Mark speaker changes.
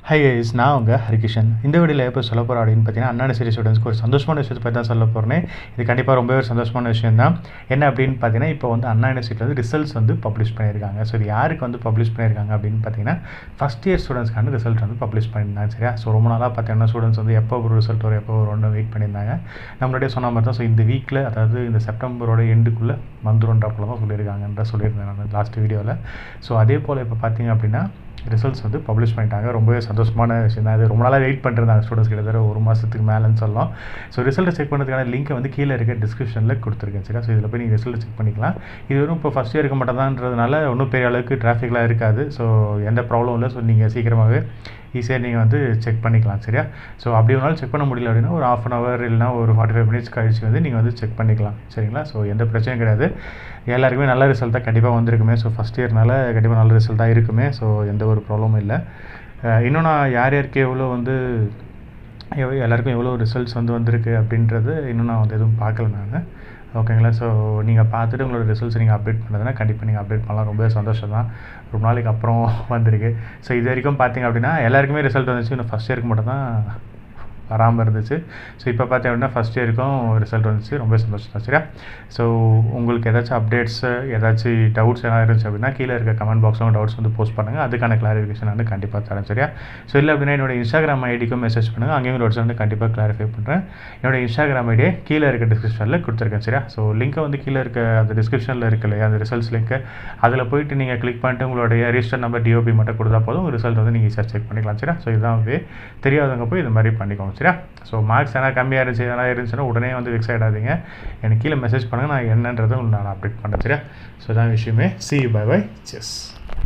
Speaker 1: hi guys நான் உங்கள் ஹரிகிஷன் இந்த வீடியோவில் எப்போ சொல்ல போகிறோம் அப்படின்னு பார்த்தீங்கன்னா அண்ணா சரி ஸ்டூடெண்ட்ஸ்க்கு ஒரு சந்தோஷமான விஷயத்தை பற்றி தான் சொல்ல போகிறேன் இது கண்டிப்பாக ரொம்பவே ஒரு சந்தோஷமான விஷயம் தான் என்ன அப்படின்னு பார்த்தீங்கன்னா இப்போ வந்து அண்ணா யூனிவர்சிட்டியில் வந்து ரிசல்ட்ஸ் வந்து பப்ளிஷ் பண்ணியிருக்காங்க ஸோ இது யாருக்கு வந்து பப்ளிஷ் பண்ணியிருக்காங்க அப்படின்னு பார்த்தீங்கன்னா ஃபஸ்ட் இயர் ஸ்டூடெண்ட்ஸ்க்கான ரிசல்ட் வந்து பப்ளிஷ் பண்ணியிருந்தாங்க சரியா ஸோ ரொம்ப நாளாக பார்த்தீங்கன்னா ஸ்டூடெண்ட்ஸ் வந்து எப்போ ஒரு ரிசல்ட் வரும் எப்போ ஒரு ஒன்று வெயிட் பண்ணியிருந்தாங்க நம்மளுடைய சொன்ன மாதிரி தான் ஸோ இந்த வீக்கில் அதாவது இந்த செப்டம்பரோட எண்டுக்குள்ளே வந்துருன்றப்பல தான் சொல்லியிருக்காங்கன்ற சொல்லியிருந்தேன் நான் லாஸ்ட் வீடியோவில் ஸோ அதே போல் இப்போ பார்த்தீங்க அப்படின்னா ரிசல்ட்ஸ் வந்து பப்ளிஷ் பண்ணிட்டாங்க ரொம்பவே சந்தோஷமான விஷயம் தான் இது ரொம்ப நாளாக வெயிட் பண்ணிருந்தாங்க ஸ்டூடெண்ட்ஸ் கிட்டத்தட்ட ஒரு மாதத்துக்கு மேலேன்னு சொல்லலாம் ஸோ ரிசல்ட்டை செக் பண்ணுறதுக்கான லிங்க்கை வந்து கீழே இருக்க டிஸ்கிரிப்ஷனில் கொடுத்துருக்கேன் சரியா ஸோ இதில் போய் நீங்கள் ரிசல்ட்டை செக் பண்ணிக்கலாம் இது வெறும் இப்போ ஃபஸ்ட் இயருக்கு மட்டும் தான்றதுனால ஒன்றும் பெரிய அளவுக்கு டிராஃபிக்லாம் இருக்காது ஸோ எந்த ப்ராப்ளம் இல்லை ஸோ நீங்கள் சீக்கிரமாகவே ஈஸியாக நீங்கள் வந்து செக் பண்ணிக்கலாம் சரியா ஸோ அப்படி ஒரு நாள் செக் பண்ண முடியல அப்படின்னா ஒரு ஆஃப் அன் ஹவர் இல்லைனா ஒரு ஃபார்ட்டி ஃபைவ் மினிட்ஸ் கழிச்சு வந்து நீங்கள் வந்து செக் பண்ணிக்கலாம் சரிங்களா ஸோ எந்த பிரச்சனையும் கிடையாது எல்லாருக்குமே நல்ல ரிசல்ட் தான் கண்டிப்பாக வந்திருக்குமே ஸோ ஃபஸ்ட் இயர்னால கண்டிப்பாக நல்ல ரிசல்ட் தான் இருக்குமே ஸோ எந்த ஒரு ப்ராப்ளமும் இல்லை அஹ் இன்னும் நான் யார் யாருக்கு எவ்வளோ வந்து எவ்வளோ எல்லாருக்கும் எவ்வளோ ரிசல்ட்ஸ் வந்து வந்திருக்கு அப்படின்றது இன்னும் நான் வந்து எதுவும் பார்க்கல நான் ஓகேங்களா ஸோ நீங்கள் பார்த்துட்டு உங்களோட ரிசல்ட்ஸ் நீங்கள் அப்டேட் பண்ணதுன்னா கண்டிப்பாக நீங்கள் அப்டேட் பண்ணலாம் ரொம்பவே சந்தோஷம் தான் ரொம்ப நாளைக்கு அப்புறம் வந்திருக்கு ஸோ இது வரைக்கும் பார்த்தீங்க அப்படின்னா எல்லாருக்குமே ரிசல்ட் வந்துச்சு இன்னும் ஃபஸ்ட் இயருக்கு மட்டும் தான் வராமல் இருந்துச்சு ஸோ இப்போ பார்த்தீங்க அப்படின்னா ஃபஸ்ட் இயருக்கும் ரிசல்ட் வந்துச்சு ரொம்ப சந்தோஷம் தான் சரியா ஸோ உங்களுக்கு ஏதாச்சும் அப்டேட்ஸு ஏதாச்சும் டவுட்ஸ் எதாவது இருந்துச்சு அப்படின்னா கீழே இருக்க கமெண்ட் பாக்ஸில் டவுட்ஸ் வந்து போஸ்ட் பண்ணுங்கள் அதுக்கான கிளாரிஃபிகேஷன் வந்து கண்டிப்பாக தரேன் சரியா ஸோ இல்லை அப்படின்னா என்னோட இன்ஸ்டாகிராம் ஐடிக்கும் மெசேஜ் பண்ணுங்கள் அங்கேயும் டவுட்ஸ் வந்து கண்டிப்பாக கிளாரிஃபை பண்ணுறேன் என்னோட இன்ஸ்டாகிராம் ஐடியை கீழே இருக்க டிஸ்கிரிப்ஷனில் கொடுத்துருக்கேன் சரியா ஸோ லிங்க்கை வந்து கீழே இருக்க அந்த டிஸ்கிரிப்ஷனில் இருக்கு இல்லையா அந்த ரிசல்ட்ஸ் லிங்க்கு அதில் போயிட்டு நீங்கள் கிளிக் பண்ணிட்டு உங்களுடைய ரிஜிஸ்டர் நம்பர் டிஓபி மட்டும் கொடுத்தா போதும் ரிசல்ட் வந்து நீங்கள் ஈஸியாக செக் பண்ணிக்கலாம் சரியா ஸோ இதுதான் வே தெரியாதவங்க போய் இது மாதிரி பண்ணிக்கோங்க சரியா ஸோ மார்க்ஸ் எதனா கம்மியாக இருந்துச்சு எதனா இருந்துச்சுன்னா உடனே வந்து ஃபிக்ஸ் ஆகிடாதீங்க எனக்கு கீழே மெசேஜ் பண்ணுங்கள் நான் என்னன்றதை உங்களுக்கு நான் அப்டேட் பண்ணுறேன் சரியா ஸோ இதான் விஷயமே சி பை பை செஸ்